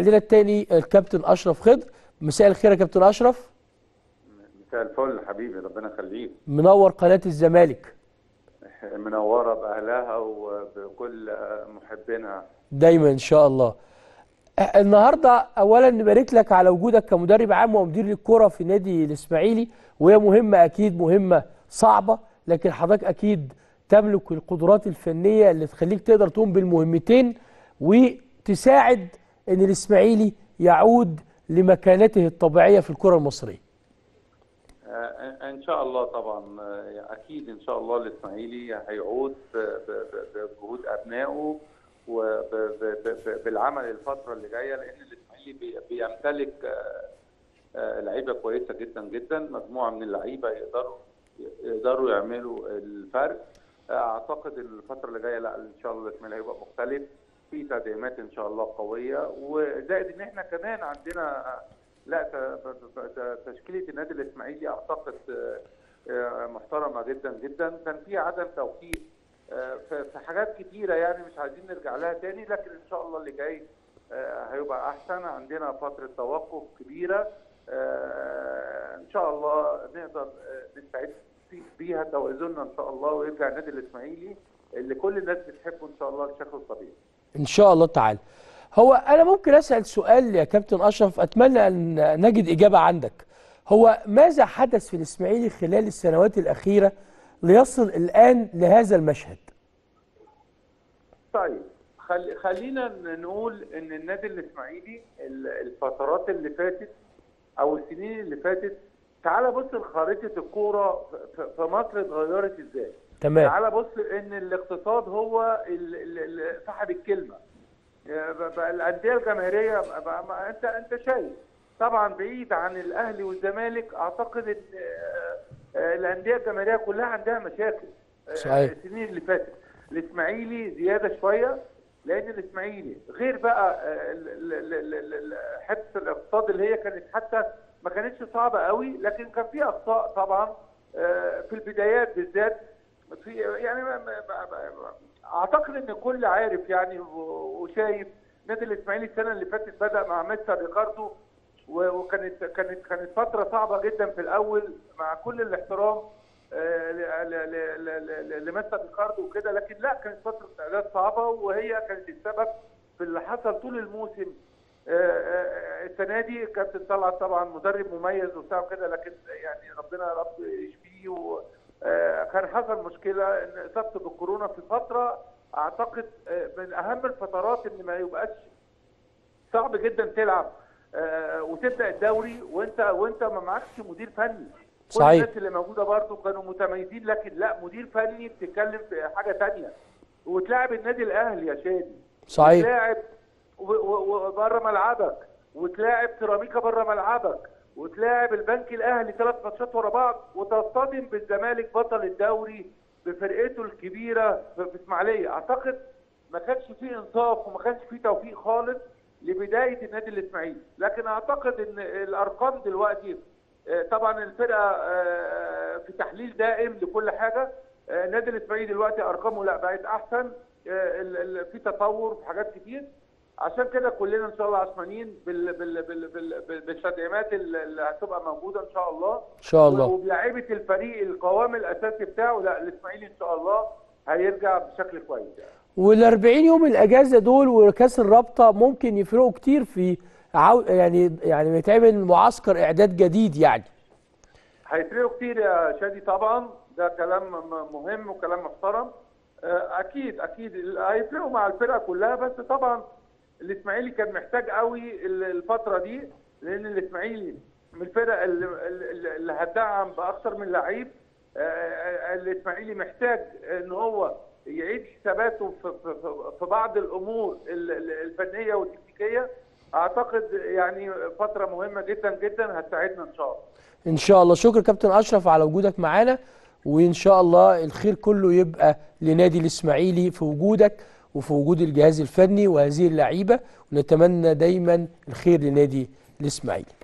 عندنا التاني الكابتن اشرف خضر مساء الخير يا كابتن اشرف مساء الفل حبيبي ربنا يخليك منور قناه الزمالك منوره باهلها وبكل محبينها دايما ان شاء الله النهارده اولا نبارك لك على وجودك كمدرب عام ومدير للكره في نادي الاسماعيلي وهي مهمه اكيد مهمه صعبه لكن حضرتك اكيد تملك القدرات الفنيه اللي تخليك تقدر تقوم بالمهمتين وتساعد ان الاسماعيلي يعود لمكانته الطبيعيه في الكره المصريه آه، ان شاء الله طبعا آه، اكيد ان شاء الله الاسماعيلي هيعود ب- ب- ب- بجهود ابنائه وبالعمل الفتره اللي جايه لان الاسماعيلي بي- بيمتلك آه، آه، لعيبه كويسه جدا جدا مجموعه من اللعيبه يقدروا يقدروا يعملوا الفرق آه، اعتقد ان الفتره اللي جايه لا ان شاء الله الاسماعيلي هيبقى مختلف في تدعيمات ان شاء الله قويه وزائد ان احنا كمان عندنا لا ت- ت- ت- تشكيله النادي الاسماعيلي اعتقد آه، آه، محترمه جدا جدا كان في عدم توفيق آه، في في حاجات كتيره يعني مش عايزين نرجع لها تاني لكن ان شاء الله اللي جاي آه، هيبقى احسن عندنا فتره توقف كبيره آه، ان شاء الله نقدر آه، نستعد في- بيها توازننا ان شاء الله ويرجع النادي الاسماعيلي اللي كل الناس بتحبه ان شاء الله بشكل طبيعي ان شاء الله تعالى هو انا ممكن اسال سؤال يا كابتن اشرف اتمنى ان نجد اجابه عندك هو ماذا حدث في الاسماعيلي خلال السنوات الاخيره ليصل الان لهذا المشهد طيب خل... خلينا ن- نقول ان النادي الاسماعيلي ال- الفترات اللي فاتت او السنين اللي فاتت تعال بص لخريطه الكوره ف- في مصر اتغيرت ازاي تمام تعال بص ان الاقتصاد هو ال- ال- ال- صاحب الكلمه آه، ب- بقى الانديه الجماهيريه بقى- بقى ما انت انت شايف طبعا بعيد عن الاهلي والزمالك اعتقد ان آه، آه، الانديه الجماهيريه كلها عندها مشاكل آه، صحيح. السنين اللي فاتت الاسماعيلي زياده شويه لان الاسماعيلي غير بقى آه، ال- ال- ال- ال- ال- حته الاقتصاد اللي هي كانت حتى ما كانتش صعبه قوي لكن كان في اخطاء طبعا آه، في البدايات بالذات في يعني ما ما ما ما اعتقد ان الكل عارف يعني و- وشايف نادي الاسماعيلي السنه اللي فاتت بدا مع مستر ريكاردو و- وكانت كانت كانت فتره صعبه جدا في الاول مع كل الاحترام آه، ل- ل- ل- ل- ل- لمستر ريكاردو وكده لكن لا كانت فتره اعداد صعبه وهي كانت السبب في اللي حصل طول الموسم آه، آه، السنه دي كابتن طلعت طبعا مدرب مميز وبتاع كده لكن يعني ربنا يا رب يشفيه و- آه، كان حصل مشكله ان اصابته بالكورونا في فتره اعتقد آه، من اهم الفترات ان ما يبقاش صعب جدا تلعب آه، وتبدا الدوري وانت وانت ما معكش مدير فني كل صحيح. الناس اللي موجوده برضو كانوا متميزين لكن لا مدير فني بتتكلم في حاجه تانية وتلاعب النادي الاهلي يا شادي صحيح. وتلاعب وبره ملعبك وتلاعب سيراميكا بره ملعبك وتلاعب البنك الاهلي ثلاث ماتشات ورا بعض وتصطدم بالزمالك بطل الدوري بفرقته الكبيره في في اسماعيليه اعتقد ما كانش فيه انصاف وما كانش فيه توفيق خالص لبدايه النادي الاسماعيلي لكن اعتقد ان الارقام دلوقتي آه، طبعا الفرقه آه، في تحليل دائم لكل حاجه آه، النادي الاسماعيلي دلوقتي ارقامه لا بقت احسن آه، ال- ال- في تطور في حاجات كتير عشان كده كلنا ان شاء الله عشمانين بال بال بال بال بال بالتدعيمات اللي اللي هتبقى موجوده ان شاء الله ان شاء الله وبلاعيبه الفريق القوام الاساسي بتاعه لا الاسماعيلي ان شاء الله هيرجع بشكل كويس يعني. وال 40 يوم الاجازه دول وكاس الرابطه ممكن يفرقوا كتير في عو... يعني يعني يتعمل معسكر اعداد جديد يعني هيفرقوا كتير يا شادي طبعا ده كلام م- مهم وكلام محترم آه، اكيد اكيد ال- هيفرقوا مع الفرقه كلها بس طبعا الاسماعيلي كان محتاج قوي ال- الفتره دي لان الاسماعيلي من الفرق اللي, اللي اللي هتدعم باكثر من لعيب آه، آه، الاسماعيلي محتاج ان هو يعيد حساباته في, في, في- في بعض الامور ال- ال- الفنيه والتكتيكيه اعتقد يعني فتره مهمه جدا جدا هتساعدنا ان شاء الله ان شاء الله شكرا كابتن اشرف على وجودك معانا وان شاء الله الخير كله يبقى لنادي الاسماعيلي في وجودك وفي وجود الجهاز الفني وهذه اللعيبه ونتمنى دايما الخير لنادي الاسماعيلي